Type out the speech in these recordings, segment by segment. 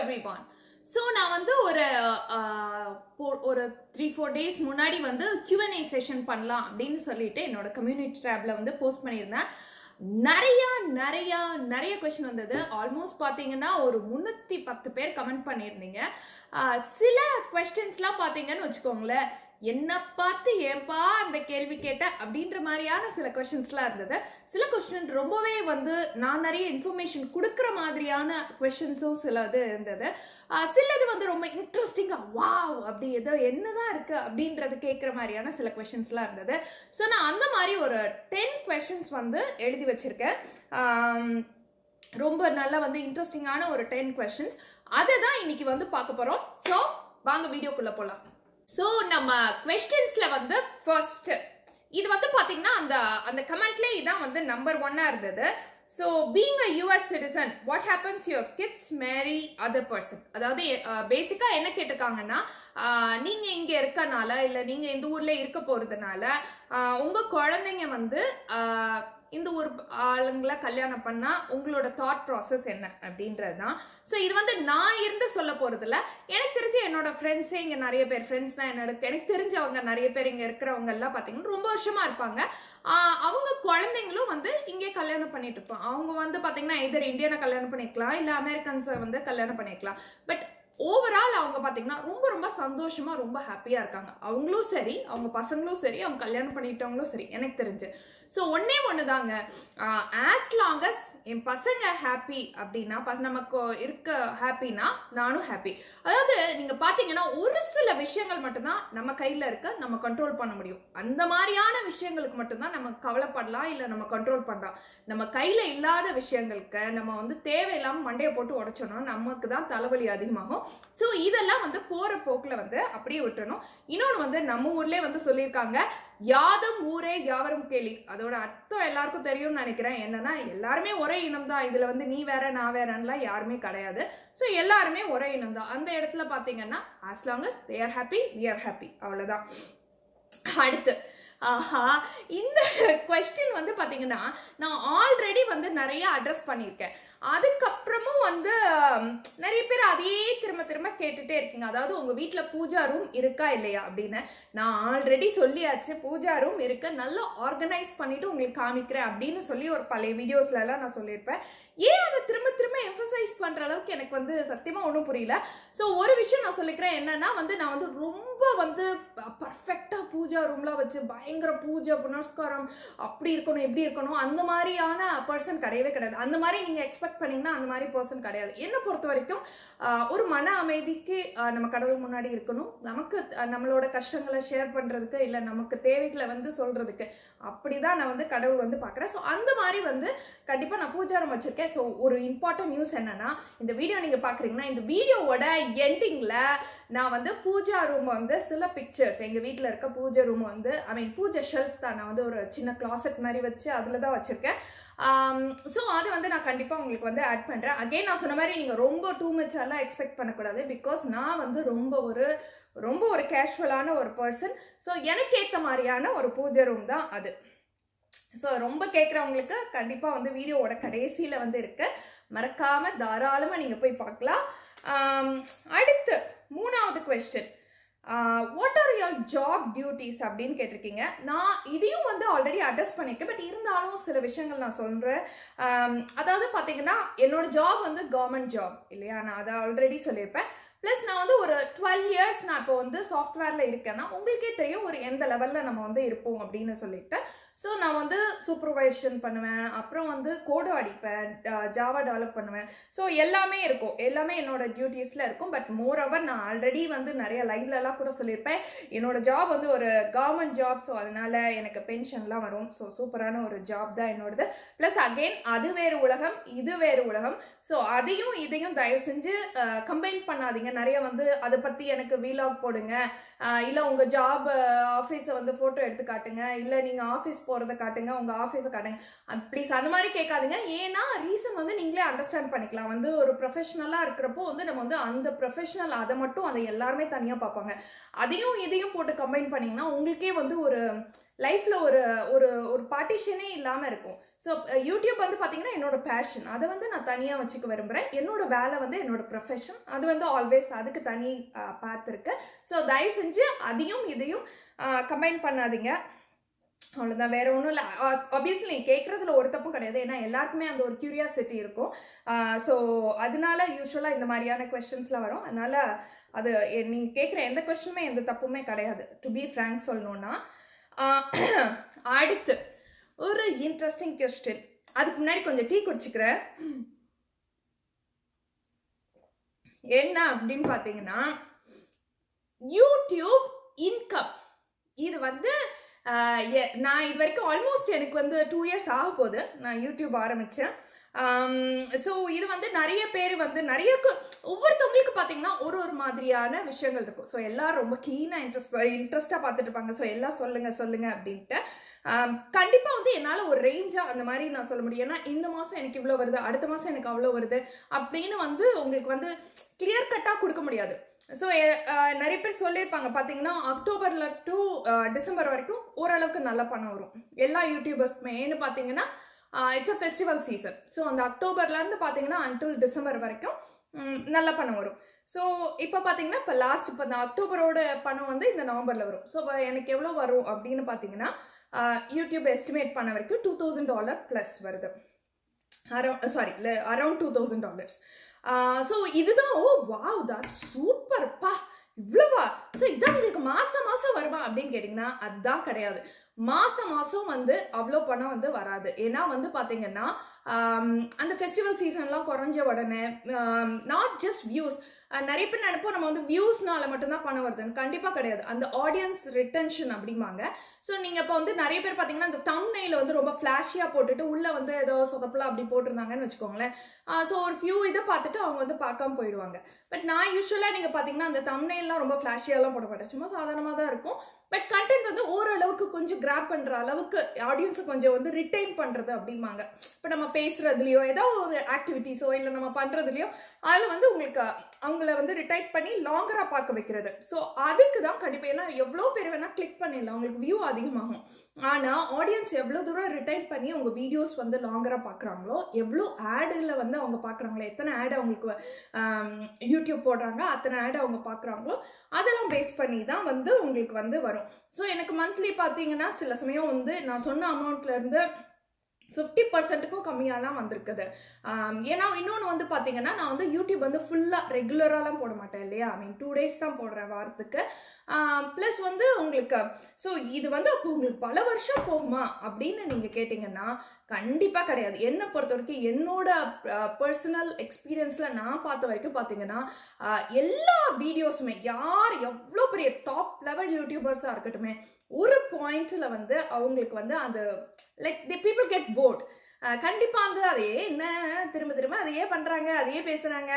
Every one so நான் வந்து ஒரு ஆஹ், போ- ஒரு த்ரீ ஃபோர் டேஸ் முன்னாடி வந்து Q&A செஷன் பண்ணலாம் அப்படின்னு சொல்லிட்டு என்னோட கம்யூனிட்டி டேப்ல வந்து போஸ்ட் பண்ணியிருந்தேன் நிறைய நிறைய நிறைய கொஸ்டின் வந்தது ஆல்மோஸ்ட் பார்த்தீங்கன்னா ஒரு முந்நூற்றி பத்து பேர் கமெண்ட் பண்ணியிருந்தீங்க ஆஹ், சில கொஸ்டின்ஸ்லாம் பார்த்தீங்கன்னு வச்சுக்கோங்களேன் என்ன பார்த்து ஏன்பா அந்த கேள்வி கேட்ட அப்படின்ற மாதிரியான சில கொஸ்டின்ஸ்லாம் இருந்தது சில கொஸ்டின் ரொம்பவே வந்து நான் நிறைய இன்ஃபர்மேஷன் கொடுக்குற மாதிரியான கொஸ்டின்ஸும் சில இது இருந்தது ஆஹ் சிலது வந்து ரொம்ப இன்ட்ரெஸ்டிங்காக வாவ் அப்படி ஏதோ என்னதான் இருக்கு அப்படின்றது கேட்குற மாதிரியான சில கொஸ்டின்ஸ்லாம் இருந்தது ஸோ நான் அந்த மாதிரி ஒரு டென் கொஸ்டின்ஸ் வந்து எழுதி வச்சிருக்கேன் ஆம், ரொம்ப நல்ல வந்து இன்ட்ரெஸ்டிங்கான ஒரு டென் கொஸ்டின்ஸ் அதை தான் இன்னைக்கு வந்து பார்க்க போகிறோம் ஸோ வாங்க வீடியோக்குள்ளே போகலாம் ஸோ நம்ம கொஸ்டின்ஸ்ல வந்து ஃபர்ஸ்ட் இது வந்து பாத்தீங்கன்னா அந்த அந்த கமெண்ட்ல இதான் வந்து நம்பர் ஒன்னா இருந்தது so being a US citizen what happens your kids marry other person அதாவது பேசிக்கா என்ன கேட்டிருக்காங்கன்னா ஆஹ், நீங்க இங்க இருக்கனால இல்ல நீங்க இந்த ஊர்ல இருக்க போறதுனால ஆஹ், உங்க குழந்தைங்க வந்து ஆஹ், இந்த ஒரு ஆளுங்களை கல்யாணம் பண்ணா உங்களோட தாட் ப்ராசஸ் என்ன அப்படின்றது தான் ஸோ இது வந்து நான் இருந்து சொல்ல போறதில்ல எனக்கு தெரிஞ்சு என்னோட ஃப்ரெண்ட்ஸே இங்கே நிறைய பேர் ஃப்ரெண்ட்ஸ் தான் என்னோட எனக்கு தெரிஞ்சவங்க நிறைய பேர் இங்கே இருக்கிறவங்க எல்லாம் பார்த்தீங்கன்னா ரொம்ப வருஷமா இருப்பாங்க ஆஹ் அவங்க குழந்தைங்களும் வந்து இங்கே கல்யாணம் பண்ணிட்டு இருப்பாங்க அவங்க வந்து பார்த்தீங்கன்னா எதிர் இந்தியனை கல்யாணம் பண்ணிக்கலாம் இல்லை அமெரிக்கன்ஸை வந்து கல்யாணம் பண்ணிக்கலாம் பட் ஓவரால் அவங்க பார்த்தீங்கன்னா ரொம்ப ரொம்ப சந்தோஷமா ரொம்ப ஹாப்பியா இருக்காங்க அவங்களும் சரி அவங்க பசங்களும் சரி அவங்க கல்யாணம் பண்ணிட்டவங்களும் சரி எனக்கு தெரிஞ்சு ஸோ ஒன்னே ஒன்று தாங்க ஆஸ் லாங் அஸ் என் பசங்க ஹாப்பி அப்படின்னா ப- நமக்கு இருக்க ஹாப்பினா நானும் ஹாப்பி அதாவது நீங்க பாத்தீங்கன்னா ஒரு சில விஷயங்கள் மட்டும்தான் நம்ம கையில இருக்க நம்ம கண்ட்ரோல் பண்ண முடியும் அந்த மாதிரியான விஷயங்களுக்கு மட்டும்தான் நம்ம கவலைப்படலாம் இல்ல நம்ம கண்ட்ரோல் பண்ணலாம் நம்ம கையில இல்லாத விஷயங்களுக்கு நம்ம வந்து தேவையில்லாம மண்டையை போட்டு உடைச்சோம்னா நமக்கு தான் தலைவலி அதிகமாகும் ஸோ இதெல்லாம் வந்து போற போக்குல வந்து அப்படியே விட்டுறணும் இன்னொன்று வந்து நம்ம ஊர்லயே வந்து சொல்லியிருக்காங்க யாதும் ஊரே யாவரும் கேலி அதோட அர்த்தம் எல்லாருக்கும் தெரியும்னு நினைக்கிறேன் என்னன்னா எல்லாருமே ஒரே இனம் தான் இதுல வந்து நீ வேற நான் வேறன்னுலாம் யாருமே கிடையாது ஸோ எல்லாருமே ஒரே இனம் தான் அந்த இடத்துல பாத்தீங்கன்னா as long as they are happy we are happy அவ்வளவுதான் அடுத்து ஆஹா இந்த கொஸ்டின் வந்து பாத்தீங்கன்னா நான் ஆல்ரெடி வந்து நிறைய அட்ரஸ் பண்ணியிருக்கேன் அதுக்கப்புறமும் வந்து ஹம், நிறைய பேர் அதையே திரும்ப திரும்ப கேட்டுட்டே இருக்கீங்க அதாவது உங்க வீட்ல பூஜா ரூம் இருக்கா இல்லையா அப்படின்னு நான் ஆல்ரெடி சொல்லியாச்சு பூஜா ரூம் இருக்கு நல்லா ஆர்கனைஸ் பண்ணிட்டு உங்களுக்கு காமிக்கிறேன் அப்படின்னு சொல்லி ஒரு பழைய வீடியோஸ்ல எல்லாம் நான் சொல்லியிருப்பேன் ஏன் அதை திரும்ப திரும்ப எம்பசைஸ் பண்ற அளவுக்கு எனக்கு வந்து சத்தியமா ஒன்றும் புரியல ஸோ ஒரு விஷயம் நான் சொல்லிக்கிறேன் என்னன்னா வந்து நான் வந்து ரொம்ப வந்து பர்ஃபெக்டா பூஜா ரூம்லாம் வச்சு பயங்கர பூஜை புனஸ்காரம் அப்படி இருக்கணும் எப்படி இருக்கணும் அந்த மாதிரியான பர்சன் கிடையவே கிடையாது அந்த மாதிரி நீங்க எக்ஸ்பெக்ட் பண்ணீங்கன்னா அந்த மாதிரி பர்சன் கிடையாது என்னை பொறுத்த வரைக்கும் ஆஹ், ஒரு மன அமைதிக்கு ஆஹ், நம்ம கடவுள் முன்னாடி இருக்கணும் நமக்கு ஆஹ், நம்மளோட கஷ்டங்களை ஷேர் பண்றதுக்கு இல்லை நமக்கு தேவைகளை வந்து சொல்றதுக்கு அப்படிதான் நான் வந்து கடவுள் வந்து பார்க்குறேன் ஸோ அந்த மாதிரி வந்து கண்டிப்பாக நான் பூஜாரம் வச்சிருக்கேன் ஸோ ஒரு இம்பார்ட்டன்ட் நியூஸ் என்னன்னா இந்த வீடியோ நீங்கள் பார்க்குறீங்கன்னா இந்த வீடியோவோட எண்டிங்கில் நான் வந்து பூஜா ரூம் வந்து சில பிக்சர்ஸ் எங்கள் வீட்டில் இருக்க பூஜை ரூம் வந்து ஐ மீன் பூஜை ஷெல்ஃப் தான் நான் வந்து ஒரு சின்ன கிளாசெட் மாதிரி வச்சு அதில் தான் வச்சுருக்கேன் ஸோ அது வந்து நான் கண்டிப்பாக உங்களுக்கு வந்து ஆட் பண்ணுறேன் அகைன் நான் சொன்ன மாதிரி நீங்கள் ரொம்ப டூ மச் எல்லாம் எக்ஸ்பெக்ட் பண்ணக்கூடாது பிகாஸ் நான் வந்து ரொம்ப ஒரு ரொம்ப ஒரு கேஷுவலான ஒரு பர்சன் ஸோ எனக்கு ஏற்ற மாதிரியான ஒரு பூஜை ரூம் தான் அது ஸோ ரொம்ப கேட்குறவங்களுக்கு கண்டிப்பாக வந்து வீடியோவோட கடைசியில் வந்து இருக்கு மறக்காம தாராளமாக நீங்கள் போய் பார்க்கலாம் ஆம், அடுத்து மூணாவது question what are your job duties அப்படின்னு கேட்டிருக்கீங்க நான் இதையும் வந்து ஆல்ரெடி அட்ரஸ் பண்ணியிருக்கேன் பட் இருந்தாலும் சில விஷயங்கள் நான் சொல்கிறேன் அதாவது பார்த்தீங்கன்னா என்னோட ஜாப் வந்து கவர்மெண்ட் ஜாப் இல்லையா நான் அதை ஆல்ரெடி சொல்லியிருப்பேன் ப்ளஸ் நான் வந்து ஒரு டுவெல் இயர்ஸ் நான் இப்போ வந்து சாஃப்ட்வேரில் இருக்கேன்னா உங்களுக்கே தெரியும் ஒரு எந்த லெவலில் நம்ம வந்து இருப்போம் அப்படின்னு சொல்லிட்டு ஸோ நான் வந்து சூப்பர்வைஷன் பண்ணுவேன் அப்புறம் வந்து கோடு அடிப்பேன் ஜாவா டெவலப் பண்ணுவேன் ஸோ எல்லாமே இருக்கும் எல்லாமே என்னோட டியூட்டிஸில் இருக்கும் பட் மோர் ஓவர் நான் ஆல்ரெடி வந்து நிறைய லைவ்லலாம் கூட சொல்லியிருப்பேன் என்னோட ஜாப் வந்து ஒரு கவர்மெண்ட் ஜாப் ஸோ அதனால எனக்கு பென்ஷன்லாம் வரும் ஸோ சூப்பரான ஒரு ஜாப் தான் என்னோடது ப்ளஸ் அகெயின் அது வேறு உலகம் இது வேறு உலகம் ஸோ அதையும் இதையும் தயவு செஞ்சு கம்பைன் பண்ணாதீங்க நிறைய வந்து அதை பற்றி எனக்கு வீலாக் போடுங்க இல்லை உங்கள் ஜாப் ஆஃபீஸை வந்து ஃபோட்டோ எடுத்து காட்டுங்க இல்லை நீங்கள் ஆஃபீஸ் போகிறத காட்டுங்க உங்கள் ஆஃபீஸை காட்டுங்க ப்ளீஸ் அந்த மாதிரி கேட்காதீங்க ஏன்னா ரீசன் வந்து நீங்களே அண்டர்ஸ்டாண்ட் பண்ணிக்கலாம் வந்து ஒரு ப்ரொஃபஷனலாக இருக்கிறப்போ வந்து நம்ம வந்து அந்த ப்ரொஃபஷனல் அதை மட்டும் அதை எல்லாருமே தனியாக பார்ப்பாங்க அதையும் இதையும் போட்டு கம்பைன் பண்ணிங்கன்னா உங்களுக்கே வந்து ஒரு லைஃப்ல ஒரு ஒரு ஒரு பார்ட்டிஷனே இல்லாம இருக்கும் ஸோ யூடியூப் வந்து பாத்தீங்கன்னா என்னோட பேஷன் அதை வந்து நான் தனியா வச்சுக்க விரும்புறேன் என்னோட வேலை வந்து என்னோட ப்ரொஃபஷன் அது வந்து ஆல்வேஸ் அதுக்கு தனி பார்த்துருக்கு ஸோ தயவு செஞ்சு அதையும் இதையும் கம்பைன் பண்ணாதீங்க அவ்வளோதான் வேற ஒன்றும் இல்லை ஆப்வியஸ்லி கேட்குறதுல ஒரு தப்பும் கிடையாது ஏன்னா எல்லாருக்குமே அந்த ஒரு கியூரியாசிட்டி இருக்கும் ஸோ அதனால யூஸ்வலாக இந்த மாதிரியான கொஸ்டின்ஸ்லாம் வரும் அதனால அது நீங்கள் கேட்குற எந்த கொஸ்டினுமே எந்த தப்புமே கிடையாது டு பி ஃப்ரேங்க் சொல்லணும்னா ஆஹ், அடுத்து ஒரு இன்ட்ரெஸ்டிங் கொஸ்டின் அதுக்கு முன்னாடி கொஞ்சம் டீ குடிச்சுக்கிறேன் என்ன அப்படின்னு பார்த்தீங்கன்னா யூடியூப் இன்கம் இது வந்து ஆஹ், எ- நான் இது வரைக்கும் ஆல்மோஸ்ட் எனக்கு வந்து டூ இயர்ஸ் ஆக போகுது நான் யூடியூப் ஆரம்பித்தேன் ஸோ இது வந்து நிறைய பேர் வந்து நிறைய கு- ஒவ்வொருத்தவங்களுக்கு பார்த்தீங்கன்னா ஒரு ஒரு மாதிரியான விஷயங்கள் இருக்கும் ஸோ எல்லாரும் ரொம்ப கீனாக இன்ட்ரெஸ்ட் இன்ட்ரெஸ்டாக பார்த்துட்டு இருப்பாங்க ஸோ எல்லாம் சொல்லுங்க சொல்லுங்க அப்படின்ட்டு ஆம், கண்டிப்பா வந்து என்னால ஒரு ரேஞ்சா அந்த மாதிரி நான் சொல்ல முடியும் ஏன்னா இந்த மாசம் எனக்கு இவ்வளோ வருது அடுத்த மாசம் எனக்கு அவ்வளோ வருது அப்படின்னு வந்து உங்களுக்கு வந்து கிளியர் கட்டா கொடுக்க முடியாது ஸோ நிறைய பேர் சொல்லியிருப்பாங்க பார்த்தீங்கன்னா அக்டோபர்ல டு டிசம்பர் வரைக்கும் ஓரளவுக்கு நல்ல பணம் வரும் எல்லா யூடியூபர்ஸ்க்குமே ஏன்னு பார்த்தீங்கன்னா it's a festival season so அந்த அக்டோபர்லேருந்து பார்த்தீங்கன்னா அன்டில் டிசம்பர் வரைக்கும் ம், நல்ல பணம் வரும் ஸோ இப்போ பார்த்தீங்கன்னா இப்போ லாஸ்ட் இப்போ இந்த அக்டோபரோட பணம் வந்து இந்த நவம்பரில் வரும் ஸோ எனக்கு எவ்வளோ வரும் அப்படின்னு பார்த்தீங்கன்னா யூடியூப் எஸ்டிமேட் பண்ண வரைக்கும் டூ தௌசண்ட் டாலர் ப்ளஸ் வருது around sorry around two thousand dollars so இதுதான் ஓ வாவ் தட் சூப்பர்ப்பா இவ்வளவா ஸோ இதான் உங்களுக்கு மாசம் மாசம் வருமா அப்படின்னு கேட்டிங்கன்னா அதுதான் கிடையாது மாசம் மாசம் வந்து அவ்வளோ பணம் வந்து வராது ஏன்னா வந்து பார்த்தீங்கன்னா ஆம், அந்த ஃபெஸ்டிவல் சீசன்லாம் குறைஞ்ச உடனே நாட் ஜஸ்ட் வியூஸ் நிறைய பேர் நினைப்போம் நம்ம வந்து வியூஸ்னால மட்டும்தான் பணம் வருதுன்னு கண்டிப்பாக கிடையாது அந்த ஆடியன்ஸ் ரிட்டன்ஷன் அப்படிம்பாங்க ஸோ நீங்கள் இப்போ வந்து நிறைய பேர் பார்த்தீங்கன்னா அந்த தம்னையில் வந்து ரொம்ப ஃப்ளாஷியாக போட்டுட்டு உள்ளே வந்து ஏதோ சொதப்பலாம் அப்படி போட்டிருந்தாங்கன்னு வச்சுக்கோங்களேன் ஸோ ஒரு ஃபியூ இதை பார்த்துட்டு அவங்க வந்து பார்க்காம போயிடுவாங்க பட் நான் யூஸ்வலாக நீங்கள் பார்த்தீங்கன்னா அந்த தம்னைலாம் ரொம்ப ஃப்ளாஷியாலாம் போட மாட்டேன் சும்மா சாதாரணமாக தான் இருக்கும் பட் கண்டென்ட் வந்து ஓரளவுக்கு கொஞ்சம் கிராப் பண்ணுற அளவுக்கு ஆடியன்ஸை கொஞ்சம் வந்து ரிட்டைன் பண்ணுறது அப்படிம்பாங்க இப்போ நம்ம பேசுறதுலையோ ஏதோ ஒரு ஆக்டிவிட்டிஸோ இல்லை நம்ம பண்ணுறதுலையோ அதில் வந்து உங்களுக்கு அவங்கள வந்து ரிட்டைட் பண்ணி லாங்கராக பார்க்க வைக்கிறது ஸோ அதுக்கு தான் கண்டிப்பாக ஏன்னா எவ்வளோ பேர் வேணால் கிளிக் பண்ணிடலாம் உங்களுக்கு வியூ அதிகமாகும் ஆனால் ஆடியன்ஸ் எவ்வளோ தூரம் ரிட்டைன் பண்ணி அவங்க வீடியோஸ் வந்து லாங்கராக பார்க்குறாங்களோ எவ்வளோ ஆடில் வந்து அவங்க பார்க்குறாங்களோ எத்தனை ஆட் அவங்களுக்கு ஆம், யூடியூப் போடுறாங்க அத்தனை ஆட் அவங்க பார்க்குறாங்களோ அதெல்லாம் பேஸ் பண்ணி தான் வந்து உங்களுக்கு வந்து வரும் ஸோ எனக்கு மந்த்லி பார்த்தீங்கன்னா சில சமயம் வந்து நான் சொன்ன அமௌண்ட்ல இருந்து ஃபிஃப்டி பர்சன்ட்டுக்கும் கம்மியாக தான் வந்திருக்குது ஆம், ஏன்னா இன்னொன்று வந்து பார்த்தீங்கன்னா நான் வந்து யூடியூப் வந்து ஃபுல்லாக ரெகுலராலாம் போட மாட்டேன் இல்லையா ஐ மீன் டூ டேஸ் தான் போடுறேன் வாரத்துக்கு ப்ளஸ் வந்து உங்களுக்கு ஸோ இது வந்து அப்போ உங்களுக்கு பல வருஷம் போகுமா அப்படின்னு நீங்கள் கேட்டிங்கன்னா கண்டிப்பாக கிடையாது என்னை பொறுத்த வரைக்கும் என்னோட பர்சனல் எக்ஸ்பீரியன்ஸில் நான் பார்த்த வரைக்கும் பார்த்தீங்கன்னா ஆஹ், எல்லா வீடியோஸுமே யார் எவ்வளோ பெரிய டாப் லெவல் யூடியூபர்ஸாக இருக்கட்டுமே ஒரு பாயிண்ட்ல வந்து அவங்களுக்கு வந்து அந்த like the people get bored கண்டிப்பா வந்து அதையே என்ன திரும்ப திரும்ப அதையே பண்றாங்க அதையே பேசுறாங்க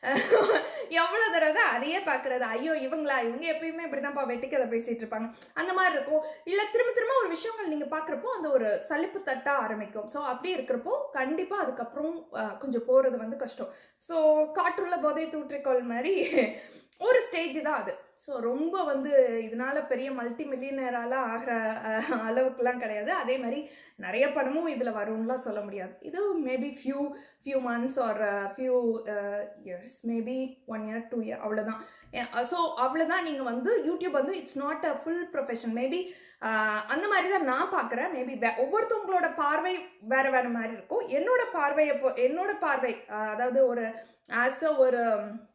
எவ்வளவு தடவை அதையே பாக்குறது ஐயோ இவங்களா இவங்க எப்பயுமே இப்படிதான்ப்பா வெட்டிக்கதை பேசிட்டு இருப்பாங்க அந்த மாதிரி இருக்கும் இல்ல திரும்ப திரும்ப ஒரு விஷயங்கள் நீங்க பாக்குறப்போ அந்த ஒரு சலிப்பு தட்டா ஆரம்பிக்கும் ஸோ அப்படி இருக்கிறப்போ கண்டிப்பா அதுக்கப்புறம் அஹ், கொஞ்சம் போறது வந்து கஷ்டம் ஸோ காற்றுள்ள போதை தூற்றிக்கொள் மாதிரி ஒரு ஸ்டேஜ் தான் அது ஸோ ரொம்ப வந்து இதனால பெரிய மல்டி மில்லியனராலாம் ஆகிற அஹ், அளவுக்குலாம் கிடையாது அதே மாதிரி நிறைய பணமும் இதில் வரும்லாம் சொல்ல முடியாது இது maybe few few months or few years maybe one year two year அவ்வளோதான் ஸோ அவ்வளோதான் நீங்கள் வந்து யூடியூப் வந்து it's not a full profession maybe அந்த மாதிரி தான் நான் பார்க்குறேன் மேபி ஒவ்வொருத்தவங்களோட பார்வை வேற வேற மாதிரி இருக்கும் என்னோட பார்வையை பொ என்னோட பார்வை அஹ், அதாவது ஒரு ஆஸ் அ ஒரு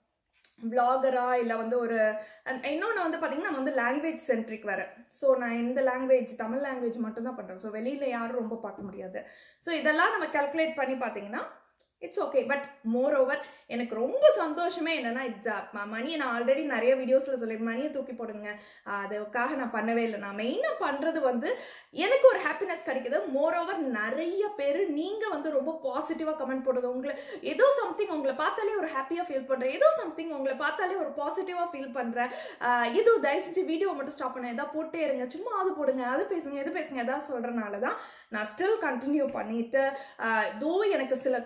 விளாகரா இல்லை வந்து ஒரு இன்னொன்று வந்து பார்த்தீங்கன்னா நம்ம வந்து லாங்குவேஜ் சென்ட்ரிக் வேறு ஸோ நான் இந்த லாங்குவேஜ் தமிழ் லாங்குவேஜ் மட்டும் தான் பண்ணுறேன் ஸோ வெளியில் யாரும் ரொம்ப பார்க்க முடியாது ஸோ இதெல்லாம் நம்ம கால்குலேட் பண்ணி பார்த்தீங்கன்னா it's okay but moreover எனக்கு ரொம்ப சந்தோஷமே என்னன்னா இட்ஸ் மணியை நான் ஆல்ரெடி நிறைய வீடியோஸில் சொல்லி மணியை தூக்கி போடுங்க அதுக்காக நான் பண்ணவே இல்லை நான் மெயினாக பண்ணுறது வந்து எனக்கு ஒரு ஹாப்பினஸ் கிடைக்குது மோர் ஓவர் நிறைய பேர் நீங்கள் வந்து ரொம்ப பாசிட்டிவாக கமெண்ட் போடுறது உங்களை ஏதோ சம்திங் உங்களை பார்த்தாலே ஒரு ஹாப்பியாக ஃபீல் பண்ணுறேன் ஏதோ சம்திங் உங்களை பார்த்தாலே ஒரு பாசிட்டிவாக ஃபீல் பண்ணுறேன் இது தயவு செஞ்சு வீடியோ மட்டும் ஸ்டாப் பண்ண ஏதாவது போட்டே இருங்க சும்மா அது போடுங்க அது பேசுங்க இது பேசுங்க ஏதாவது சொல்கிறனால தான் நான் ஸ்டில் கண்டினியூ பண்ணிட்டு தோ எனக்கு சில கிரன்ச்சியான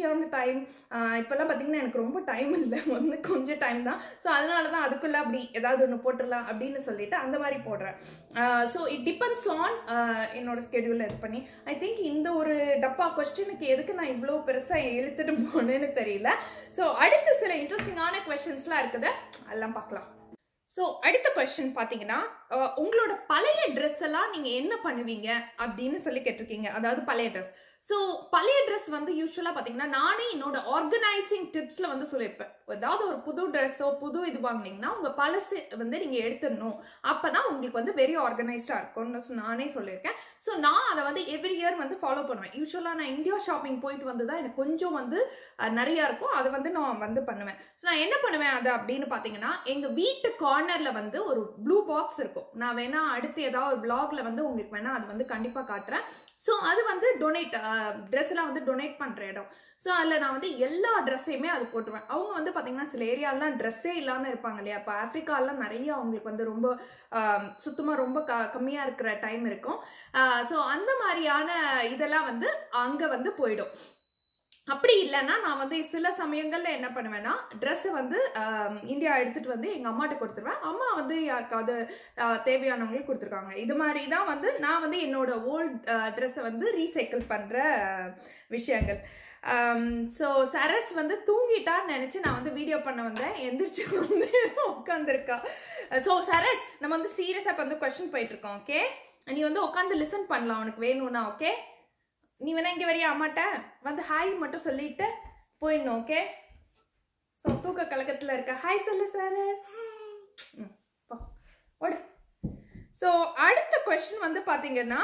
கொஞ்சம் டைம் இப்போல்லாம் பார்த்தீங்கன்னா எனக்கு ரொம்ப டைம் இல்லை வந்து கொஞ்சம் டைம் தான் ஸோ அதனால தான் அதுக்குள்ளே அப்படி ஏதாவது ஒன்று போட்டுடலாம் அப்படின்னு சொல்லிட்டு அந்த மாதிரி போடுறேன் ஸோ இட் டிபெண்ட்ஸ் ஆன் என்னோட ஸ்கெடியூலில் இது பண்ணி ஐ திங்க் இந்த ஒரு டப்பா கொஸ்டினுக்கு எதுக்கு நான் இவ்வளோ பெருசாக இழுத்துட்டு போனேன்னு தெரியல ஸோ அடுத்து சில இன்ட்ரெஸ்டிங்கான கொஷின்ஸ்லாம் இருக்குது அதெல்லாம் பார்க்கலாம் ஸோ அடுத்த கொஸ்டின் பார்த்தீங்கன்னா அஹ், உங்களோட பழைய ட்ரெஸ் எல்லாம் நீங்கள் என்ன பண்ணுவீங்க அப்படின்னு சொல்லி கேட்டிருக்கீங்க அதாவது பழைய ட்ரெஸ் ஸோ பழைய ட்ரெஸ் வந்து யூஸ்வலாக பார்த்தீங்கன்னா நானே என்னோட ஆர்கனைசிங் டிப்ஸில் வந்து சொல்லியிருப்பேன் ஏதாவது ஒரு புது ட்ரெஸ்ஸோ புது இது வாங்குனீங்கன்னா உங்கள் பழசு வந்து நீங்கள் எடுத்துடணும் அப்போ தான் உங்களுக்கு வந்து வெரி ஆர்கனைஸ்டாக இருக்கும்னு சொ- நானே சொல்லியிருக்கேன் ஸோ நான் அதை வந்து எவ்ரி இயர் வந்து ஃபாலோ பண்ணுவேன் யூஸ்வலாக நான் இந்தியா ஷாப்பிங் போயிட்டு வந்து தான் எனக்கு கொஞ்சம் வந்து அஹ், நிறையா இருக்கும் அதை வந்து நான் வந்து பண்ணுவேன் ஸோ நான் என்ன பண்ணுவேன் அது அப்படின்னு பார்த்தீங்கன்னா எங்கள் வீட்டு கார்னரில் வந்து ஒரு ப்ளூ பாக்ஸ் இருக்கும் நான் வேணா அடுத்து ஏதாவது ஒரு பிளாக்ல வந்து உங்களுக்கு வேணா அது வந்து கண்டிப்பாக காட்டுறேன் ஸோ அது வந்து டொனேட் ட்ரெஸ்லாம் வந்து டொனேட் பண்ணுற இடம் ஸோ அதில் நான் வந்து எல்லா ட்ரெஸ்ஸையுமே அது போட்டுருவேன் அவங்க வந்து பார்த்தீங்கன்னா சில ஏரியாலாம் ட்ரெஸ்ஸே இல்லாமல் இருப்பாங்க இல்லையா இப்போ ஆஃப்ரிக்காலாம் நிறைய அவங்களுக்கு வந்து ரொம்ப சுத்தமாக ரொம்ப க கம்மியாக இருக்கிற டைம் இருக்கும் ஸோ அந்த மாதிரியான இதெல்லாம் வந்து அங்கே வந்து போயிடும் அப்படி இல்லைன்னா நான் வந்து சில சமயங்கள்ல என்ன பண்ணுவேன்னா ட்ரெஸ்ஸை வந்து ஆம், இந்தியா எடுத்துட்டு வந்து எங்க அம்மாட்ட கொடுத்துருவேன் அம்மா வந்து யாருக்காவது ஆ, தேவையானவங்களுக்கு கொடுத்துருக்காங்க இது மாதிரி தான் வந்து நான் வந்து என்னோட ஓல்ட் ட்ரெஸ்ஸை வந்து ரீசைக்கிள் பண்ற ஆ, விஷயங்கள் ஸோ சரஸ் வந்து தூங்கிட்டான்னு நினச்சி நான் வந்து வீடியோ பண்ண வந்தேன் எந்திரிச்சு வந்து உட்காந்துருக்கா ஸோ சரஸ் நம்ம வந்து சீரியஸாக இப்போ வந்து கொஷின் போயிட்டு இருக்கோம் ஓகே நீ வந்து உட்காந்து லிசன் பண்ணலாம் உனக்கு வேணும்னா ஓகே நீ வேணா இங்கே வரியா அம்மாட்ட வந்து ஹாய் மட்டும் சொல்லிட்டு போயிடணும் ஓகே ஸோ தூக்க கலக்கத்தில் இருக்க ஹாய் சொல்லு சரஸ் ம், போ. ஓடு ஸோ அடுத்த கொஸ்டின் வந்து பார்த்தீங்கன்னா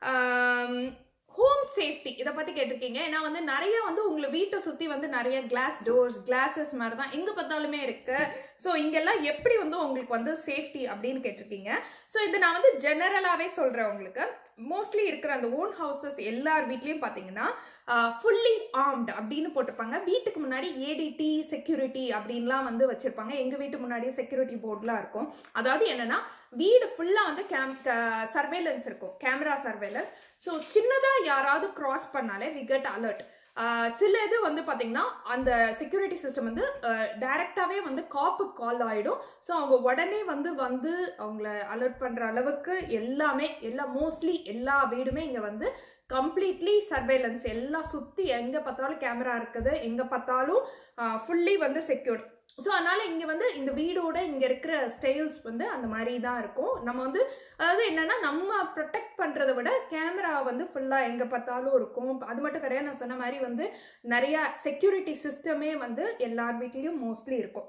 ஹோம் சேஃப்டி இதை பற்றி கேட்டிருக்கீங்க ஏன்னா வந்து நிறைய வந்து உங்களை வீட்டை சுற்றி வந்து நிறைய கிளாஸ் டோர்ஸ் கிளாஸஸ் மாதிரி தான் எங்கே பார்த்தாலுமே இருக்கு ஸோ இங்கெல்லாம் எப்படி வந்து உங்களுக்கு வந்து சேஃப்டி அப்படின்னு கேட்டிருக்கீங்க ஸோ இது நான் வந்து ஜெனரலாகவே சொல்கிறேன் உங்களுக்கு மோஸ்ட்லி இருக்கிற அந்த ஓன் ஹவுசஸ் எல்லார் வீட்லேயும் பார்த்தீங்கன்னா ஃபுல்லி ஆர்ம்டு அப்படின்னு போட்டிருப்பாங்க வீட்டுக்கு முன்னாடி ஏடிடி செக்யூரிட்டி அப்படின்லாம் வந்து வச்சுருப்பாங்க எங்கள் வீட்டு முன்னாடி செக்யூரிட்டி போர்ட்லாம் இருக்கும் அதாவது என்னன்னா வீடு ஃபுல்லாக வந்து கேம் சர்வேலன்ஸ் இருக்கும் கேமரா சர்வேலன்ஸ் ஸோ சின்னதாக யாராவது கிராஸ் பண்ணாலே வி கெட் அலர்ட் சில இது வந்து பார்த்தீங்கன்னா அந்த செக்யூரிட்டி சிஸ்டம் வந்து டைரெக்டாகவே வந்து காப்பு கால் ஆகிடும் ஸோ அவங்க உடனே வந்து வந்து அவங்கள அலர்ட் பண்ணுற அளவுக்கு எல்லாமே எல்லா மோஸ்ட்லி எல்லா வீடுமே இங்கே வந்து கம்ப்ளீட்லி சர்வேலன்ஸ் எல்லாம் சுற்றி எங்கே பார்த்தாலும் கேமரா இருக்குது எங்கே பார்த்தாலும் ஃபுல்லி வந்து செக்யூர்ட் ஸோ அதனால இங்கே வந்து இந்த வீடோட இங்கே இருக்கிற ஸ்டைல்ஸ் வந்து அந்த மாதிரி தான் இருக்கும் நம்ம வந்து அதாவது என்னன்னா நம்ம ப்ரொடெக்ட் பண்ணுறதை விட கேமரா வந்து ஃபுல்லாக எங்கே பார்த்தாலும் இருக்கும் அது மட்டும் கிடையாது நான் சொன்ன மாதிரி வந்து நிறையா செக்யூரிட்டி சிஸ்டமே வந்து எல்லார் வீட்லேயும் மோஸ்ட்லி இருக்கும்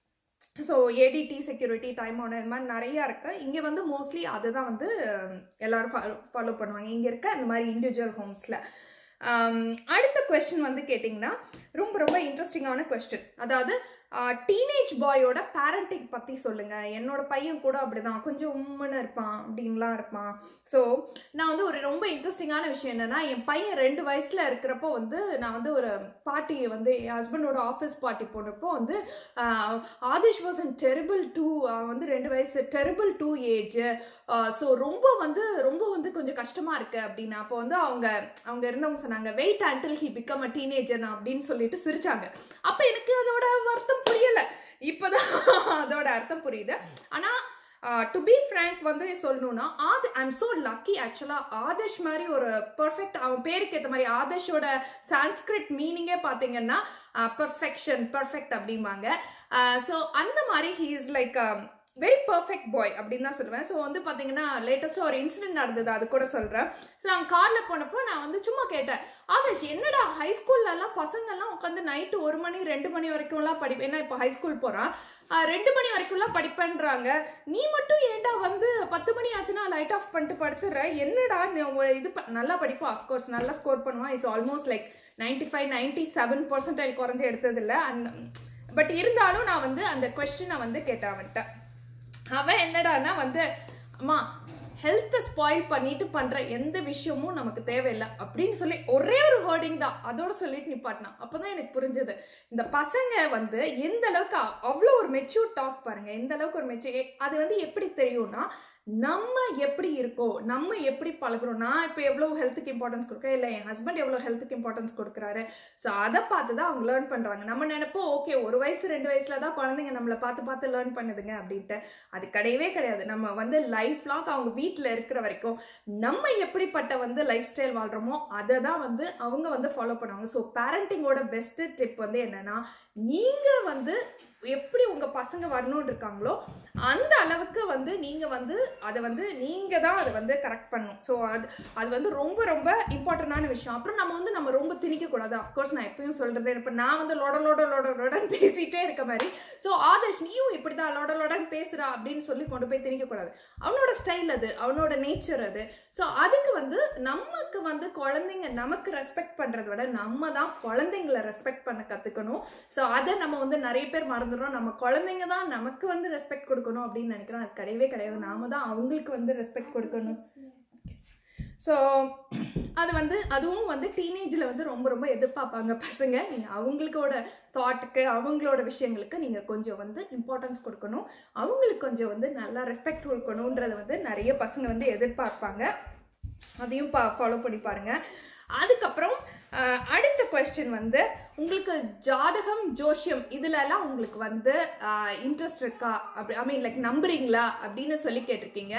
ஸோ ஏடிடி செக்யூரிட்டி டைம் ஒன்று இந்த மாதிரி நிறையா இருக்கு இங்கே வந்து மோஸ்ட்லி அதுதான் வந்து அஹ், எல்லாரும் ஃபாலோ ஃபாலோ பண்ணுவாங்க இங்கே இருக்க அந்த மாதிரி இண்டிவிஜுவல் ஹோம்ஸில் அடுத்த கொஸ்டின் வந்து கேட்டிங்கன்னா ரொம்ப ரொம்ப இன்ட்ரெஸ்டிங்கான கொஸ்டின் அதாவது டீனேஜ் பாயோட பேரண்டிங் பற்றி சொல்லுங்கள் என்னோட பையன் கூட அப்படிதான் கொஞ்சம் உம்முன்னு இருப்பான் அப்படின்லாம் இருப்பான் ஸோ நான் வந்து ஒரு ரொம்ப இன்ட்ரெஸ்டிங்கான விஷயம் என்னென்னா என் பையன் ரெண்டு வயசில் இருக்கிறப்போ வந்து நான் வந்து ஒரு பார்ட்டி வந்து என் ஹஸ்பண்டோட ஆஃபீஸ் பார்ட்டி போனப்போ வந்து ah, Adhish was and terrible two வந்து ரெண்டு வயசு டெரிபிள் டூ ஏஜ் ஸோ ரொம்ப வந்து ரொம்ப வந்து கொஞ்சம் கஷ்டமாக இருக்கு அப்படின்னு அப்போ வந்து அவங்க அவங்க இருந்தவங்க சொன்னாங்க wait until he become a teenager அப்படின்னு சொல்லிட்டு சிரிச்சாங்க அப்போ எனக்கு அதோட அர்த்தம் புரியல இப்போதான் அதோட அர்த்தம் புரியுது ஆனால் டு பி ஃப்ரேங்க் வந்து சொல்லணும்னா ஆத் ஐ எம் ஸோ லக்கி ஆக்சுவலாக ஆதர்ஷ் மாதிரி ஒரு பர்ஃபெக்ட் அவன் பேருக்கு ஏற்ற மாதிரி ஆதர்ஷோட சான்ஸ்கிரிட் மீனிங்கே பார்த்தீங்கன்னா பர்ஃபெக்ஷன் பர்ஃபெக்ட் அப்படிம்பாங்க ஸோ அந்த மாதிரி he is like very perfect boy அப்படின்னு தான் சொல்லுவேன் ஸோ வந்து பார்த்தீங்கன்னா லேட்டஸ்ட்டாக ஒரு இன்சிடென்ட் நடந்தது அது கூட சொல்கிறேன் ஸோ நான் காரில் போனப்போ நான் வந்து சும்மா கேட்டேன் ஆதர்ஷ் என்னடா ஹை ஸ்கூல்லலாம் பசங்கள்லாம் உட்காந்து நைட்டு ஒரு மணி ரெண்டு மணி வரைக்கும்லாம் படிப்பேன் ஏன்னா இப்போ ஹை ஸ்கூல் போகிறான் ரெண்டு மணி வரைக்கும்லாம் படிப்பேன்றாங்க நீ மட்டும் ஏன்டா வந்து பத்து மணி ஆச்சுன்னா லைட் ஆஃப் பண்ணிட்டு படுத்துடுற என்னடா நீ உங்க இது ப- நல்லா படிப்பா அஃப்கோர்ஸ் நல்லா ஸ்கோர் பண்ணுவான் is almost like ninety five ninety seven percentage குறைஞ்சி எடுத்ததில்ல அந்த பட் இருந்தாலும் நான் வந்து அந்த கொஸ்டினை வந்து கேட்டேன் அவன்கிட்ட அவன் என்னடான்னா வந்து அம்மா ஹெல்த்தை ஸ்பாயில் பண்ணிட்டு பண்ற எந்த விஷயமும் நமக்கு தேவையில்லை அப்படின்னு சொல்லி ஒரே ஒரு வேர்டிங் தான் அதோட சொல்லிட்டு நிப்பாட்டினான் அப்பதான் எனக்கு புரிஞ்சது இந்த பசங்க வந்து எந்த அளவுக்கு அ- அவ்வளோ ஒரு மெச்சூர் டாக் பாருங்க எந்த அளவுக்கு ஒரு மெச்சூர் அது வந்து எப்படி தெரியும்னா நம்ம எப்படி இருக்கோ நம்ம எப்படி பழகுறோம் நான் இப்போ எவ்வளோ ஹெல்த்துக்கு இம்பார்ட்டன்ஸ் கொடுக்குறேன் இல்லை என் ஹஸ்பண்ட் எவ்வளோ ஹெல்த்துக்கு இம்பார்ட்டன்ஸ் கொடுக்குறாரு ஸோ அதை பார்த்து தான் அவங்க லேர்ன் பண்ணுறாங்க நம்ம நினைப்போம் ஓகே ஒரு வயசு ரெண்டு வயசுல தான் குழந்தைங்க நம்மளை பார்த்து பார்த்து லேர்ன் பண்ணுதுங்க அப்படின்ட்டு அது கிடையவே கிடையாது நம்ம வந்து லைஃப் லாங் அவங்க வீட்டில் இருக்கிற வரைக்கும் நம்ம எப்படிப்பட்ட வந்து லைஃப் ஸ்டைல் வாழ்கிறோமோ அதை தான் வந்து அவங்க வந்து ஃபாலோ பண்ணுவாங்க ஸோ பேரண்டிங்கோட பெஸ்ட்டு டிப் வந்து என்னன்னா நீங்கள் வந்து எப்படி உங்கள் பசங்க வரணும்னு இருக்காங்களோ அந்த அளவுக்கு வந்து நீங்கள் வந்து அதை வந்து நீங்கள் தான் அதை வந்து கரெக்ட் பண்ணணும் ஸோ அது அது வந்து ரொம்ப ரொம்ப இம்பார்ட்டண்டான விஷயம் அப்புறம் நம்ம வந்து நம்ம ரொம்ப திணிக்கக்கூடாது அஃப்கோர்ஸ் நான் எப்பயும் சொல்கிறது இப்போ நான் வந்து லோட லோட லோட லோடன்னு பேசிகிட்டே இருக்க மாதிரி ஸோ ஆதர்ஷ் நீயும் இப்படி தான் லோட லோடன்னு பேசுகிறா அப்படின்னு சொல்லி கொண்டு போய் திணிக்கக்கூடாது அவனோட ஸ்டைல் அது அவனோட நேச்சர் அது ஸோ அதுக்கு வந்து நமக்கு வந்து குழந்தைங்க நமக்கு ரெஸ்பெக்ட் பண்ணுறத விட நம்ம தான் குழந்தைங்கள ரெஸ்பெக்ட் பண்ண கற்றுக்கணும் ஸோ அதை நம்ம வந்து நிறைய பேர் மறந்துடுறோம் நம்ம குழந்தைங்க தான் நமக்கு வந்து ரெஸ்பெக்ட் கொடுக்கணும் அப்படின்னு நினைக்கிறோம் அது கிடையவே கிடையாது நாம தான் அவங்களுக்கு வந்து ரெஸ்பெக்ட் கொடுக்கணும் ஸோ அது வந்து அதுவும் வந்து டீனேஜில் வந்து ரொம்ப ரொம்ப எதிர்பார்ப்பாங்க பசங்க நீங்கள் அவங்களுக்கோட தாட்டுக்கு அவங்களோட விஷயங்களுக்கு நீங்கள் கொஞ்சம் வந்து இம்பார்ட்டன்ஸ் கொடுக்கணும் அவங்களுக்கு கொஞ்சம் வந்து நல்லா ரெஸ்பெக்ட் கொடுக்கணுன்றதை வந்து நிறைய பசங்க வந்து எதிர்பார்ப்பாங்க அதையும் பா ஃபாலோ பண்ணி பாருங்கள் அதுக்கப்புறம் அஹ், அடுத்த கொஸ்டின் வந்து உங்களுக்கு ஜாதகம் ஜோஷியம் இதுலலாம் உங்களுக்கு வந்து இன்ட்ரெஸ்ட் இருக்கா அப்படி ஐ மீன் லைக் நம்புறீங்களா அப்படின்னு சொல்லி கேட்டிருக்கீங்க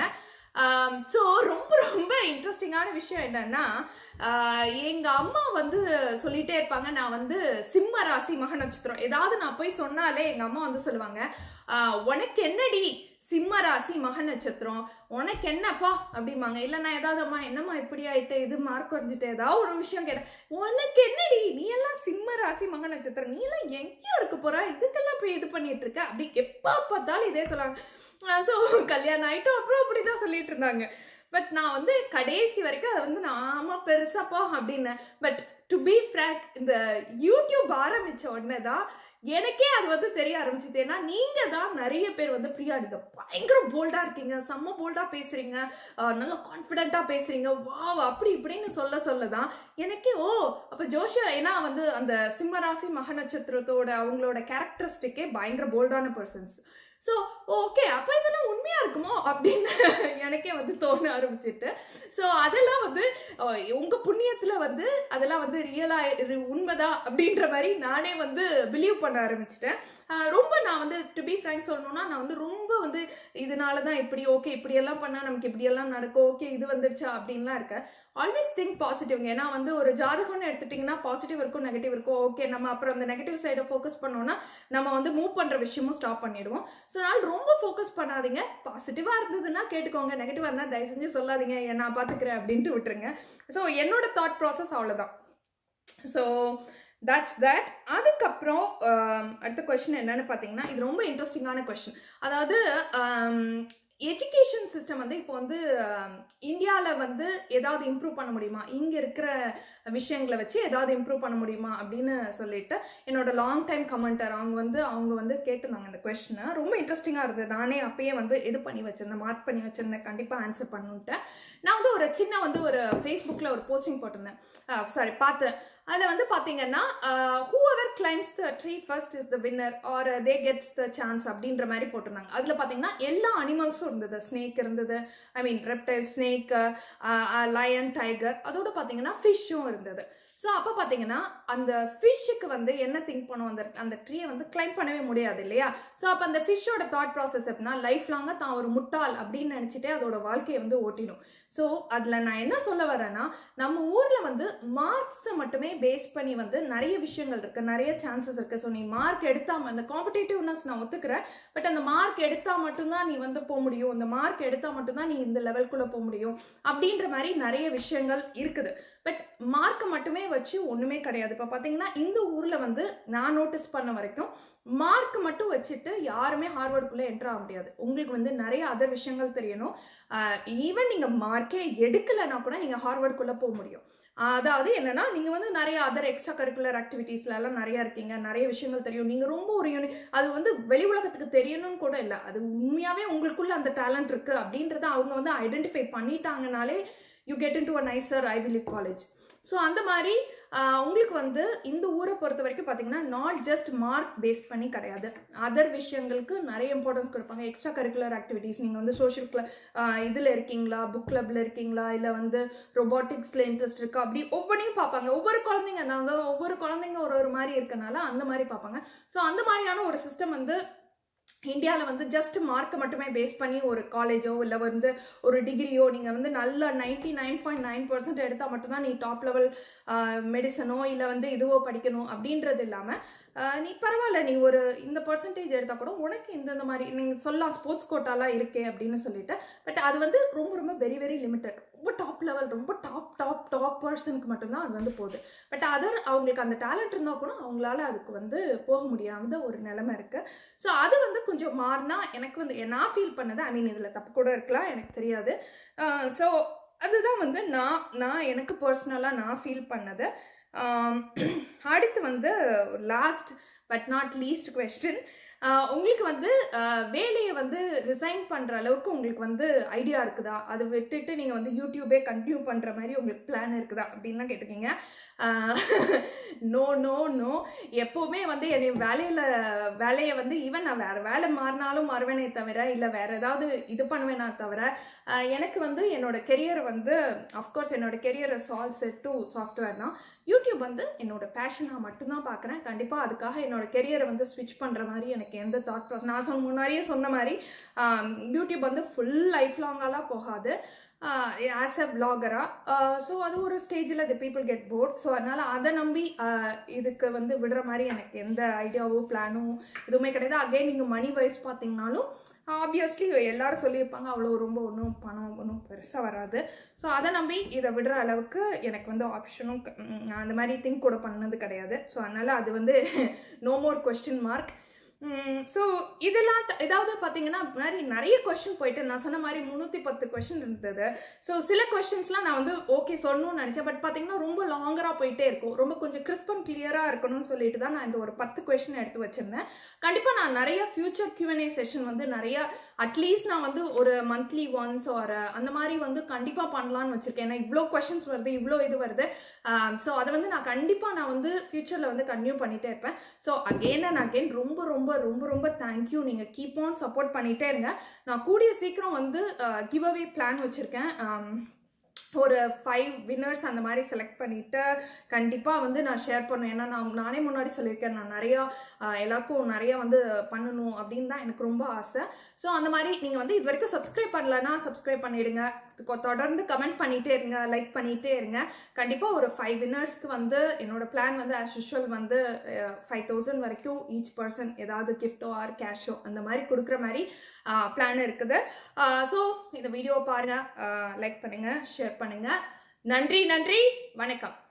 ஸோ ரொம்ப ரொம்ப இன்ட்ரெஸ்டிங்கான விஷயம் என்னன்னா ஆஹ் எங்க அம்மா வந்து சொல்லிட்டே இருப்பாங்க நான் வந்து சிம்ம ராசி மக நட்சத்திரம் ஏதாவது நான் போய் சொன்னாலே எங்க அம்மா வந்து சொல்லுவாங்க ஆஹ் உனக்கு என்னடி சிம்ம ராசி மக நட்சத்திரம் உனக்கு என்னப்பா அப்படிம்பாங்க இல்லை நான் ஏதாவது அம்மா என்னம்மா இப்படி ஆயிட்டு இது மார்க் குறைஞ்சிட்டு ஏதாவது ஒரு விஷயம் கேட்டேன் உனக்கு என்னடி நீ எல்லாம் சிம்ம ராசி மக நட்சத்திரம் நீ எல்லாம் எங்கேயோ இருக்க போற இதுக்கெல்லாம் போய் இது பண்ணிட்டு இருக்க அப்படி எப்போ பார்த்தாலும் இதே சொல்லுவாங்க ஸோ கல்யாணம் ஆயிட்டு அப்புறம் அப்படிதான் சொல்லிட்டு இருந்தாங்க பட் நான் வந்து கடைசி வரைக்கும் அதை வந்து நான் ஆமா பெருசாப்பா அப்படின்னு பட் டு பி ஃப்ரேங்க் இந்த யூடியூப் ஆரம்பிச்ச உடனே தான் எனக்கே அது வந்து தெரிய ஆரம்பிச்சிது ஏன்னா நீங்க தான் நிறைய பேர் வந்து பிரியா நீங்க பயங்கர போல்டா இருக்கீங்க செம்ம போல்டா பேசுறீங்க ஆஹ் நல்லா கான்ஃபிடென்ட்டா பேசுறீங்க வாவ் அப்படி இப்படின்னு சொல்ல சொல்ல தான் எனக்கே ஓ அப்ப ஜோஷியா ஏன்னா வந்து அந்த சிம்மராசி மக நட்சத்திரத்தோட அவங்களோட கேரக்டரிஸ்டிக்கே பயங்கர போல்டான பர்சன்ஸ் ஸோ ஓகே அப்போ இதெல்லாம் உண்மையாக இருக்குமோ அப்படின்னு எனக்கே வந்து தோண ஆரம்பிச்சிட்டு ஸோ அதெல்லாம் வந்து உங்கள் புண்ணியத்தில் வந்து அதெல்லாம் வந்து ரியலாக உண்மைதான் அப்படின்ற மாதிரி நானே வந்து பிலீவ் பண்ண ஆரம்பிச்சிட்டேன் அஹ் ரொம்ப நான் வந்து டு பி ஃப்ரேங்க் சொல்லணும்னா நான் வந்து ரொம்ப வந்து இதனால தான் இப்படி ஓகே இப்படியெல்லாம் பண்ணால் நமக்கு இப்படியெல்லாம் நடக்கும் ஓகே இது வந்துருச்சா அப்படின்லாம் இருக்கேன் ஆல்வேஸ் திங்க் பாசிட்டிவ் ஏன்னா வந்து ஒரு ஜாதகம்னு எடுத்துட்டிங்கன்னா பாசிட்டிவ் இருக்கும் நெகட்டிவ் இருக்கும் ஓகே நம்ம அப்புறம் அந்த நெகட்டிவ் சைடை ஃபோக்கஸ் பண்ணோம்னா நம்ம வந்து மூவ் பண்ணுற விஷயமும் ஸ்டாப் பண்ணிடுவோம் ஸோ அதனால் ரொம்ப ஃபோக்கஸ் பண்ணாதீங்க பாசிட்டிவாக இருந்ததுன்னா கேட்டுக்கோங்க நெகட்டிவாக இருந்தால் தயவு செஞ்சு சொல்லாதீங்க "ஏ, நான் பார்த்துக்கிறேன் அப்படின்ட்டு விட்டுருங்க ஸோ என்னோட தாட் ப்ராசஸ் அவ்வளோதான் ஸோ தட்ஸ் தட் அதுக்கப்புறம் ஆம், அடுத்த கொஷின் என்னன்னு பார்த்தீங்கன்னா இது ரொம்ப இன்ட்ரெஸ்டிங்கான கொஷின் அதாவது எஜுகேஷன் சிஸ்டம் வந்து இப்போ வந்து இந்தியாவில் வந்து ஏதாவது இம்ப்ரூவ் பண்ண முடியுமா இங்கே இருக்கிற விஷயங்களை வச்சு ஏதாவது இம்ப்ரூவ் பண்ண முடியுமா அப்படின்னு சொல்லிட்டு என்னோட லாங் டைம் கமெண்டர் அவங்க வந்து அவங்க வந்து கேட்டிருந்தாங்க இந்த கொஸ்டினை ரொம்ப இன்ட்ரெஸ்டிங்காக இருந்தது நானே அப்பயே வந்து இது பண்ணி வச்சிருந்தேன் மார்க் பண்ணி வச்சிருந்தேன் கண்டிப்பாக ஆன்சர் பண்ணுன்ட்டேன் நான் வந்து ஒரு சின்ன வந்து ஒரு ஃபேஸ்புக்கில் ஒரு போஸ்டிங் போட்டிருந்தேன் சாரி பார்த்தேன் அதில் வந்து பார்த்தீங்கன்னா whoever claims the tree first is the winner or they gets the chance அப்படின்ற மாதிரி போட்டிருந்தாங்க அதில் பார்த்தீங்கன்னா எல்லா அனிமல்ஸும் இருந்தது ஸ்னேக் இருந்தது I mean reptile snake lion tiger அதோட பார்த்தீங்கன்னா ஃபிஷ்ஷும் இருந்தது ஸோ அப்போ பார்த்தீங்கன்னா அந்த ஃபிஷ்ஷுக்கு வந்து என்ன திங்க் பண்ணும் அந்த அந்த ட்ரீயை வந்து கிளைம் பண்ணவே முடியாது இல்லையா ஸோ அப்போ அந்த ஃபிஷ்ஷோட தாட் ப்ராசஸ் எப்படின்னா லைஃப் லாங்காக தான் ஒரு முட்டாள் அப்படின்னு நினச்சிட்டே அதோட வாழ்க்கையை வந்து ஓட்டிடும் ஸோ அதில் நான் என்ன சொல்ல வரேன்னா நம்ம ஊரில் வந்து மார்க்ஸை மட்டுமே பேஸ் பண்ணி வந்து நிறைய விஷயங்கள் இருக்குது நிறைய சான்சஸ் இருக்குது ஸோ நீ மார்க் எடுத்தால் அந்த காம்படேட்டிவ்னஸ் நான் ஒத்துக்கிறேன் பட் அந்த மார்க் எடுத்தால் மட்டும்தான் நீ வந்து போக முடியும் இந்த மார்க் எடுத்தால் மட்டும்தான் நீ இந்த லெவல்குள்ளே போக முடியும் அப்படின்ற மாதிரி நிறைய விஷயங்கள் இருக்குது பட் மார்க்கை மட்டுமே வச்சு ஒன்றுமே கிடையாது இப்போ பார்த்தீங்கன்னா இந்த ஊரில் வந்து நான் நோட்டீஸ் பண்ண வரைக்கும் மார்க் மட்டும் வச்சுட்டு யாருமே ஹார்வர்டுக்குள்ளே என்ட்ரு ஆக முடியாது உங்களுக்கு வந்து நிறைய அதர் விஷயங்கள் தெரியணும் ஈவன் நீங்கள் மார்க்கே எடுக்கலைன்னா கூட நீங்கள் ஹார்வர்டுக்குள்ளே போக முடியும் ஆஹ் அதாவது என்னன்னா நீங்க வந்து நிறைய அதர் எக்ஸ்ட்ரா கரிக்குலர் ஆக்டிவிட்டீஸ்ல எல்லாம் நிறைய இருக்கீங்க நிறைய விஷயங்கள் தெரியும் நீங்க ரொம்ப ஒரு யூனி அது வந்து வெளி உலகத்துக்கு தெரியணும்னு கூட இல்லை அது உண்மையாவே உங்களுக்குள்ள அந்த டேலண்ட் இருக்கு அப்படின்றத அவங்க வந்து ஐடென்டிஃபை பண்ணிட்டாங்கனாலே you get into a nicer Ivy League college so அந்த மாதிரி ஆஹ் உங்களுக்கு வந்து இந்த ஊரை பொறுத்த வரைக்கும் பார்த்தீங்கன்னா நாட் ஜஸ்ட் மார்க் பேஸ் பண்ணி கிடையாது அதர் விஷயங்களுக்கு நிறைய இம்பார்ட்டன்ஸ் கொடுப்பாங்க எக்ஸ்ட்ரா கரிக்குலர் ஆக்டிவிட்டீஸ் நீங்கள் வந்து சோஷியல் கிள இதில் இருக்கீங்களா புக் கிளப்பில் இருக்கீங்களா இல்லை வந்து ரொபாட்டிக்ஸில் இன்ட்ரெஸ்ட் இருக்கா அப்படி ஒவ்வொன்றையும் பார்ப்பாங்க ஒவ்வொரு குழந்தைங்க நான் தான் ஒவ்வொரு குழந்தைங்க ஒரு ஒரு மாதிரி இருக்கனால அந்த மாதிரி பார்ப்பாங்க ஸோ அந்த மாதிரியான ஒரு சிஸ்டம் வந்து இந்தியாவில் வந்து ஜஸ்ட் மார்க்கை மட்டுமே பேஸ் பண்ணி ஒரு காலேஜோ இல்லை வந்து ஒரு டிகிரியோ நீங்கள் வந்து நல்ல ninety nine point nine percent எடுத்தால் மட்டும்தான் நீ டாப் லெவல் மெடிசனோ இல்லை வந்து இதுவோ படிக்கணும் அப்படின்றது இல்லாமல் நீ பரவாயில்ல நீ ஒரு இந்த பர்சன்டேஜ் எடுத்தால் கூட உனக்கு இந்தந்த மாதிரி நீங்கள் சொல்லலாம் ஸ்போர்ட்ஸ் கோட்டாலாம் இருக்கே அப்படின்னு சொல்லிட்டு பட் அது வந்து ரொம்ப ரொம்ப வெரி வெரி லிமிட்டட் ரொம்ப டாப் லெவல் ரொம்ப டாப் டாப் டாப் பர்சனுக்கு மட்டும்தான் அது வந்து போகுது பட் அதர் அவங்களுக்கு அந்த டேலண்ட் இருந்தால் கூட அவங்களால அதுக்கு வந்து போக முடியாத ஒரு நிலைமை இருக்குது ஸோ அது வந்து கொஞ்சம் மாறினா எனக்கு வந்து நான் ஃபீல் பண்ணது ஐ மீன் இதில் தப்பு கூட இருக்கலாம் எனக்கு தெரியாது ஸோ அதுதான் வந்து நான் நான் எனக்கு பர்சனலாக நான் ஃபீல் பண்ணது ஆம், அடுத்து வந்து last but not least question உங்களுக்கு வந்து ஆஹ், வேலையை வந்து ரிசைன் பண்ணுற அளவுக்கு உங்களுக்கு வந்து ஐடியா இருக்குதா அதை விட்டுட்டு நீங்கள் வந்து யூடியூபே கண்டினியூ பண்ணுற மாதிரி உங்களுக்கு பிளான் இருக்குதா அப்படின்லாம் கேட்டிருக்கீங்க நோ நோ நோ எப்போவுமே வந்து என்னை வேலையில் வேலையை வந்து ஈவன் நான் வேறு வேலை மாறினாலும் மாறுவேனே தவிர இல்லை வேறு ஏதாவது இது பண்ணுவேனா தவிர ஆஹ், எனக்கு வந்து என்னோட கெரியர் வந்து அஃப்கோர்ஸ் என்னோட career solve set to software தான் யூடியூப் வந்து என்னோட பேஷனாக மட்டும்தான் பார்க்குறேன் கண்டிப்பாக அதுக்காக என்னோட கெரியரை வந்து ஸ்விட்ச் பண்ணுற மாதிரி எனக்கு எந்த தாட் ப்ராசஸ் நான் சொன்ன முன்னாடியே சொன்ன மாதிரி யூடியூப் வந்து ஃபுல் லைஃப் லாங்காலாம் போகாது ஆஸ் அ பிளாகராக ஸோ அது ஒரு ஸ்டேஜில் the people get bored so அதனால் அதை நம்பி ஆஹ், இதுக்கு வந்து விடுற மாதிரி எனக்கு எந்த ஐடியாவோ பிளானோ எதுவுமே கிடையாது அகைன் நீங்கள் மணி வைஸ் பார்த்தீங்கனாலும் ஆப்வியஸ்லி எல்லாரும் சொல்லியிருப்பாங்க அவ்வளோ ரொம்ப ஒன்றும் பணம் ஒன்றும் பெருசாக வராது ஸோ அதை நம்பி இதை விடுற அளவுக்கு எனக்கு வந்து ஆப்ஷனும் க- ம், நான் அந்த மாதிரி திங்க் கூட பண்ணது கிடையாது ஸோ அதனால் அது வந்து no more question mark so இதெல்லாம் த- ஏதாவது பார்த்தீங்கன்னா மாதிரி நிறைய கொஸ்டின் போயிட்டு நான் சொன்ன மாதிரி முந்நூற்றி பத்து கொஸ்டின் இருந்தது ஸோ சில கொஸ்டின்ஸ்லாம் நான் வந்து ஓகே சொல்லணும்னு நினச்சேன் பட் பார்த்தீங்கன்னா ரொம்ப லாங்கராக போயிட்டே இருக்கும் ரொம்ப கொஞ்சம் கிறிஸ்ப் அண்ட் கிளியராக இருக்கணும்னு சொல்லிட்டு தான் நான் இந்த ஒரு பத்து கொஸ்டின் எடுத்து வச்சிருந்தேன் கண்டிப்பாக நான் நிறைய ஃபியூச்சர் Q&A செஷன் வந்து நிறைய அட்லீஸ்ட் நான் வந்து ஒரு மந்த்லி ஒன்ஸ் ஒரு அந்த மாதிரி வந்து கண்டிப்பாக பண்ணலான்னு வச்சுருக்கேன் ஏன்னா இவ்வளோ கொஷின்ஸ் வருது இவ்வளோ இது வருது ஸோ அதை வந்து நான் கண்டிப்பாக நான் வந்து ஃபியூச்சரில் வந்து கன்டினியூ பண்ணிகிட்டே இருப்பேன் ஸோ அகெயின் அண்ட் அகெயின் ரொம்ப ரொம்ப ரொம்ப ரொம்ப தேங்க்யூ நீங்கள் கீப் ஆன் சப்போர்ட் பண்ணிகிட்டே இருங்க நான் கூடிய சீக்கிரம் வந்து கிவ் அவே பிளான் வச்சுருக்கேன் ஒரு ஃபைவ் வின்னர்ஸ் அந்த மாதிரி செலக்ட் பண்ணிவிட்டு கண்டிப்பாக வந்து நான் ஷேர் பண்ணுவேன் ஏன்னா நான் நானே முன்னாடி சொல்லியிருக்கேன் நான் நிறையா ஆஹ், எல்லாருக்கும் நிறையா வந்து பண்ணணும் அப்படின்னு தான் எனக்கு ரொம்ப ஆசை ஸோ அந்த மாதிரி நீங்கள் வந்து இது வரைக்கும் சப்ஸ்கிரைப் பண்ணலன்னா சப்ஸ்கிரைப் பண்ணிடுங்க கொ- தொடர்ந்து கமெண்ட் பண்ணிகிட்டே இருங்க லைக் பண்ணிகிட்டே இருங்க கண்டிப்பாக ஒரு ஃபைவ் வின்னர்ஸ்க்கு வந்து என்னோட பிளான் வந்து ஆஸ் யூஷுவல் வந்து ஃபைவ் தௌசண்ட் வரைக்கும் ஈச் பர்சன் ஏதாவது கிஃப்ட்டோ ஆர் கேஷோ அந்த மாதிரி கொடுக்குற மாதிரி பிளான் இருக்குது ஸோ இந்த வீடியோ பாருங்கள் லைக் பண்ணுங்கள் ஷேர் பண்ணுங்கள் நன்றி நன்றி வணக்கம்